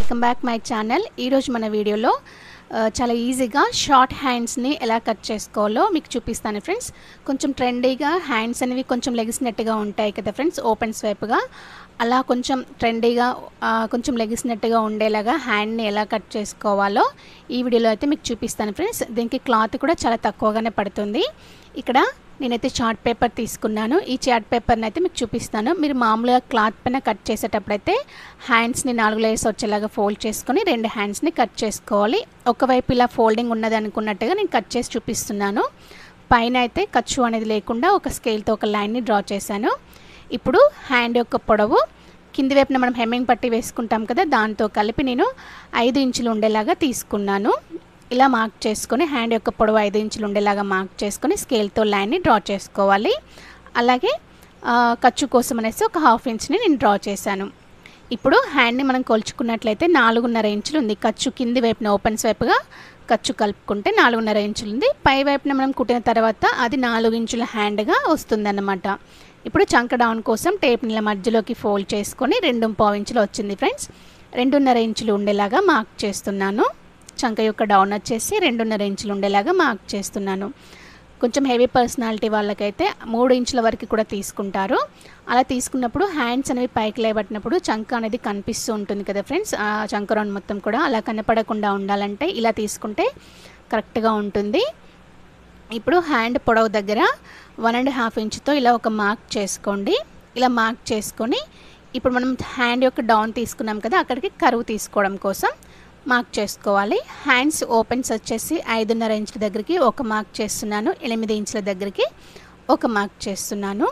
welcome back my channel ఈరోజు మన వీడియోలో ఆ, చాలా ఈజీగా షార్ట్ హ్యాండ్స్ని ఎలా కట్ చేసుకోవాలో మీకు చూపిస్తాను ఫ్రెండ్స్ కొంచెం ట్రెండీగా హ్యాండ్స్ అనేవి కొంచెం లెగిసినట్టుగా ఉంటాయి కదా ఫ్రెండ్స్ ఓపెన్ స్వైప్గా అలా కొంచెం ట్రెండీగా ఆ, కొంచెం లెగిసినట్టుగా ఉండేలాగా హ్యాండ్ని ఎలా కట్ చేసుకోవాలో ఈ వీడియోలో అయితే మీకు చూపిస్తాను ఫ్రెండ్స్ దీనికి క్లాత్ కూడా చాలా తక్కువగానే పడుతుంది ఇక్కడ నేనైతే చార్ట్ పేపర్ తీసుకున్నాను ఈ చార్ట్ పేపర్ని అయితే మీకు చూపిస్తాను మీరు మామూలుగా క్లాత్ పైన కట్ చేసేటప్పుడు అయితే హ్యాండ్స్ని నాలుగు లేయర్స్ వచ్చేలాగా ఫోల్డ్ చేసుకొని రెండు హ్యాండ్స్ని కట్ చేసుకోవాలి ఒకవైపు ఇలా ఫోల్డింగ్ ఉన్నది అనుకున్నట్టుగా నేను కట్ చేసి చూపిస్తున్నాను పైన అయితే ఖర్చు అనేది లేకుండా ఒక స్కేల్తో ఒక లైన్ని డ్రా చేశాను ఇప్పుడు హ్యాండ్ యొక్క పొడవు కింది వైపున మనం హెమ్మింగ్ పట్టి వేసుకుంటాం కదా దాంతో కలిపి నేను ఐదు ఇంచులు ఉండేలాగా తీసుకున్నాను ఇలా మార్క్ చేసుకొని హ్యాండ్ యొక్క పొడవు ఐదు ఇంచులు ఉండేలాగా మార్క్ చేసుకొని స్కేల్తో లైన్ని డ్రా చేసుకోవాలి అలాగే ఆ, ఖర్చు కోసం అనేసి ఒక హాఫ్ ఇంచ్ని నేను డ్రా చేశాను ఇప్పుడు హ్యాండ్ని మనం కొలుచుకున్నట్లయితే నాలుగున్నర ఇంచులు ఉంది ఖర్చు కింది వైపున ఓపెన్స్ వైపుగా ఖర్చు కలుపుకుంటే నాలుగున్నర ఇంచులు ఉంది పై వైపున మనం కుట్టిన తర్వాత అది నాలుగు ఇంచుల హ్యాండ్గా వస్తుందన్నమాట ఇప్పుడు చంక డౌన్ కోసం టేప్ని ఇలా మధ్యలోకి ఫోల్డ్ చేసుకొని రెండు పావు ఇంచులు వచ్చింది ఫ్రెండ్స్ రెండున్నర ఇంచులు ఉండేలాగా మార్క్ చేస్తున్నాను చంక యొక్క డౌన్ వచ్చేసి రెండున్నర ఇంచులు ఉండేలాగా మార్క్ చేస్తున్నాను కొంచెం హెవీ పర్సనాలిటీ వాళ్ళకైతే మూడు ఇంచుల వరకు కూడా తీసుకుంటారు అలా తీసుకున్నప్పుడు హ్యాండ్స్ అనేవి పైకి లేబట్టినప్పుడు చంక అనేది కనిపిస్తూ ఉంటుంది కదా ఫ్రెండ్స్ ఆ చంక రౌండ్ మొత్తం కూడా అలా కనపడకుండా ఉండాలంటే ఇలా తీసుకుంటే కరెక్ట్గా ఉంటుంది ఇప్పుడు హ్యాండ్ పొడవు దగ్గర వన్ అండ్ హాఫ్ ఇంచ్తో ఇలా ఒక మార్క్ చేసుకోండి ఇలా మార్క్ చేసుకొని ఇప్పుడు మనం హ్యాండ్ యొక్క డౌన్ తీసుకున్నాం కదా అక్కడికి కరువు తీసుకోవడం కోసం మార్క్ చేసుకోవాలి హ్యాండ్స్ ఓపెన్స్ వచ్చేసి ఐదున్నర ఇంచుల దగ్గరికి ఒక మార్క్ చేస్తున్నాను ఎనిమిది ఇంచుల దగ్గరికి ఒక మార్క్ చేస్తున్నాను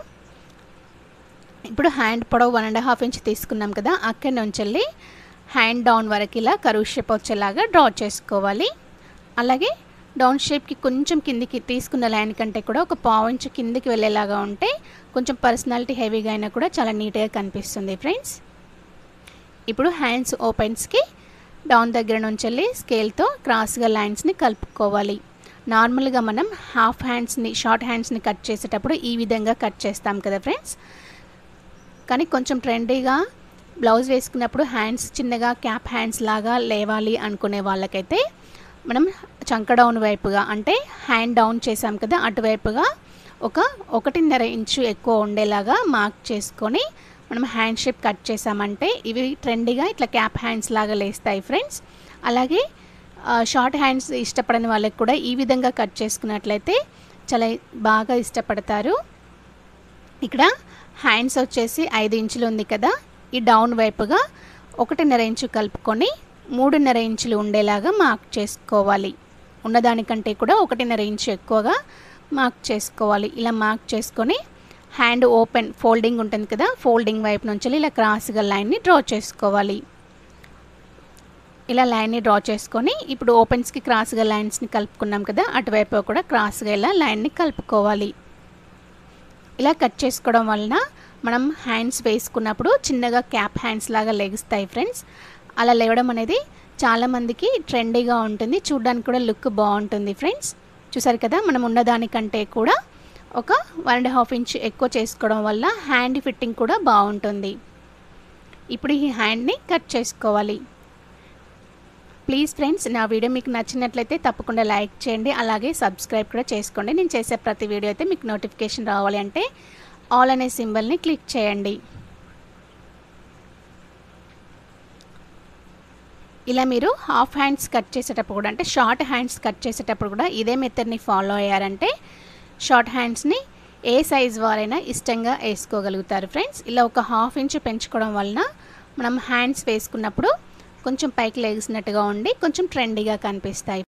ఇప్పుడు హ్యాండ్ పొడవు వన్ అండ్ హాఫ్ ఇంచ్ తీసుకున్నాం కదా అక్కడి నుంచి వెళ్ళి హ్యాండ్ డౌన్ వరకు ఇలా కరువు షేప్ వచ్చేలాగా డ్రా చేసుకోవాలి అలాగే డౌన్ షేప్కి కొంచెం కిందికి తీసుకున్న లైన్ కంటే కూడా ఒక పావు ఇంచు కిందికి వెళ్ళేలాగా ఉంటే కొంచెం పర్సనాలిటీ హెవీగా అయినా కూడా చాలా నీట్గా కనిపిస్తుంది ఫ్రెండ్స్ ఇప్పుడు హ్యాండ్స్ ఓపెన్స్కి డౌన్ దగ్గర నుంచి వెళ్ళి స్కేల్తో క్రాస్గా లైన్స్ని కలుపుకోవాలి నార్మల్గా మనం హాఫ్ హ్యాండ్స్ని షార్ట్ హ్యాండ్స్ని కట్ చేసేటప్పుడు ఈ విధంగా కట్ చేస్తాం కదా ఫ్రెండ్స్ కానీ కొంచెం ట్రెండీగా బ్లౌజ్ వేసుకున్నప్పుడు హ్యాండ్స్ చిన్నగా క్యాప్ హ్యాండ్స్ లాగా లేవాలి అనుకునే వాళ్ళకైతే మనం చంక డౌన్ వైపుగా అంటే హ్యాండ్ డౌన్ చేసాం కదా అటువైపుగా ఒక ఒకటిన్నర ఇంచు ఎక్కువ ఉండేలాగా మార్క్ చేసుకొని మనం హ్యాండ్ షేప్ కట్ చేసామంటే ఇవి ట్రెండీగా ఇట్లా క్యాప్ హ్యాండ్స్ లాగా లేస్తాయి ఫ్రెండ్స్ అలాగే ఆ, షార్ట్ హ్యాండ్స్ ఇష్టపడని వాళ్ళకి కూడా ఈ విధంగా కట్ చేసుకున్నట్లయితే చాలా బాగా ఇష్టపడతారు ఇక్కడ హ్యాండ్స్ వచ్చేసి ఐదు ఇంచులు ఉంది కదా ఈ డౌన్ వైపుగా ఒకటిన్నర ఇంచు కలుపుకొని మూడున్నర ఇంచులు ఉండేలాగా మార్క్ చేసుకోవాలి ఉన్నదానికంటే కూడా ఒకటిన్నర ఇంచు ఎక్కువగా మార్క్ చేసుకోవాలి ఇలా మార్క్ చేసుకొని హ్యాండ్ ఓపెన్ ఫోల్డింగ్ ఉంటుంది కదా ఫోల్డింగ్ వైపు నుంచి ఇలా క్రాస్గా లైన్ని డ్రా చేసుకోవాలి ఇలా లైన్ని డ్రా చేసుకొని ఇప్పుడు ఓపెన్స్కి క్రాస్గా లైన్స్ని కలుపుకున్నాం కదా అటువైపు కూడా క్రాస్గా ఇలా లైన్ని కలుపుకోవాలి ఇలా కట్ చేసుకోవడం వలన మనం హ్యాండ్స్ వేసుకున్నప్పుడు చిన్నగా క్యాప్ హ్యాండ్స్ లాగా లెగుస్తాయి ఫ్రెండ్స్ అలా లేవడం అనేది చాలామందికి ట్రెండీగా ఉంటుంది చూడడానికి కూడా లుక్ బాగుంటుంది ఫ్రెండ్స్ చూసారు కదా మనం ఉన్నదానికంటే కూడా ఒక వన్ అండ్ హాఫ్ ఇంచ్ ఎక్కువ చేసుకోవడం వల్ల హ్యాండ్ ఫిట్టింగ్ కూడా బాగుంటుంది ఇప్పుడు ఈ హ్యాండ్ని కట్ చేసుకోవాలి ప్లీజ్ ఫ్రెండ్స్ నా వీడియో మీకు నచ్చినట్లయితే తప్పకుండా లైక్ చేయండి అలాగే సబ్స్క్రైబ్ కూడా చేసుకోండి నేను చేసే ప్రతి వీడియో అయితే మీకు నోటిఫికేషన్ రావాలి అంటే ఆల్ అనే సింబల్ని క్లిక్ చేయండి ఇలా మీరు హాఫ్ హ్యాండ్స్ కట్ చేసేటప్పుడు కూడా అంటే షార్ట్ హ్యాండ్స్ కట్ చేసేటప్పుడు కూడా ఇదే మెథడ్ని ఫాలో అయ్యారంటే షార్ట్ హ్యాండ్స్ని ఏ సైజ్ వారైనా ఇష్టంగా వేసుకోగలుగుతారు ఫ్రెండ్స్ ఇలా ఒక హాఫ్ ఇంచ్ పెంచుకోవడం వలన మనం హ్యాండ్స్ వేసుకున్నప్పుడు కొంచెం పైకి లేగిసినట్టుగా ఉండి కొంచెం ట్రెండీగా కనిపిస్తాయి